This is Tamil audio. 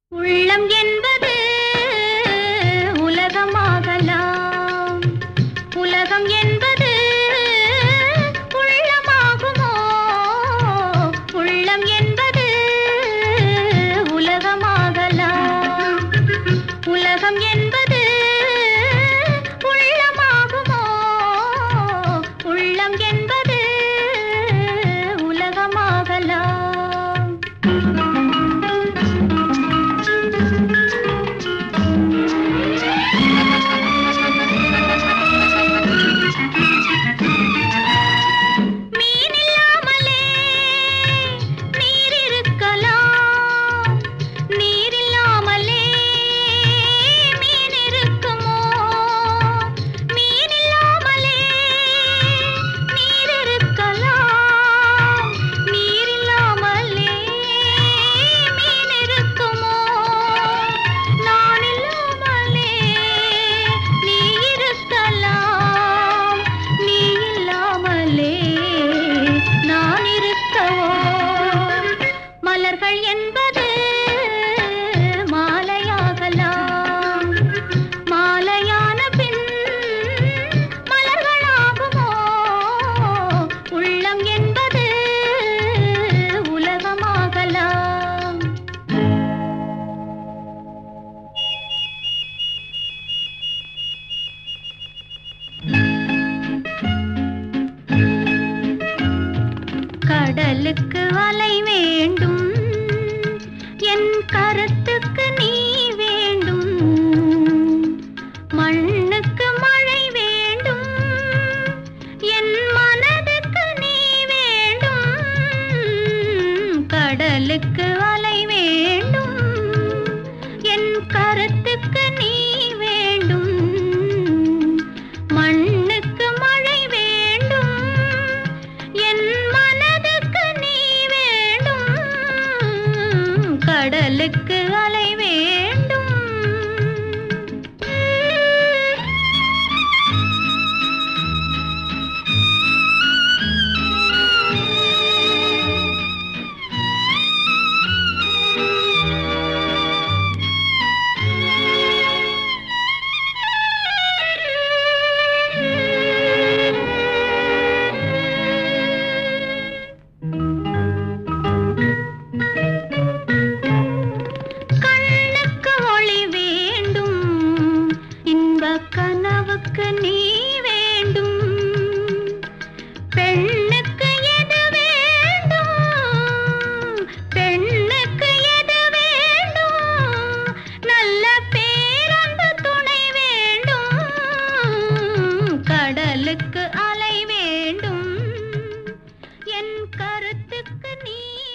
உள்ளம் என்பது உலகமாகலாம் உலகம் என்பது உள்ளமாகுமோ உள்ளம் என்பது உலகமாகலாம் உலகம் என்பது உள்ளமாகுமோ உள்ளம் என்பது உலகமாகலாம் மீனில்லாமலே நீர் இருக்கலாம் நீரில்லாமலே மீன் இருக்குமோ மீனில்லாமலே நீர் இருக்கலாம் நீரில்லாமலே மீன் இருக்குமோ நான் இல்லாமலே நீ இருக்கலாம் நீ இல்லாமலே நான் இருக்கவோ மலர்கள் என்பது மாலையாகலாம் மாலையான பின் மலர்களாகுமோ உள்ளம் என்பது உலகமாகலாம் கடலுக்கு அலை வேண்டும் என் கருத்துக்கு நீ வேண்டும் மண்ணுக்கு மழை வேண்டும் என் மனதுக்கு நீ வேண்டும் கடலுக்கு அலை வேண்டும் என் கருத்துக்கு நீ வேண்டும் மண்ணுக்கு மழை வேண்டும் என் மனதுக்கு நீ வேண்டும் கடலுக்கு அலை வேண்டும் கண்ணுக்கு ஒளி வேண்டும் இன்பக் கனவுக்கு நீ வேண்டும் பெண்ணுக்கு எது வேண்டும் பெண்ணுக்கு எது வேண்டும் நல்ல பேரன்பு துணை வேண்டும் கடலுக்கு அலை வேண்டும் என் கருத்துக்கு நீ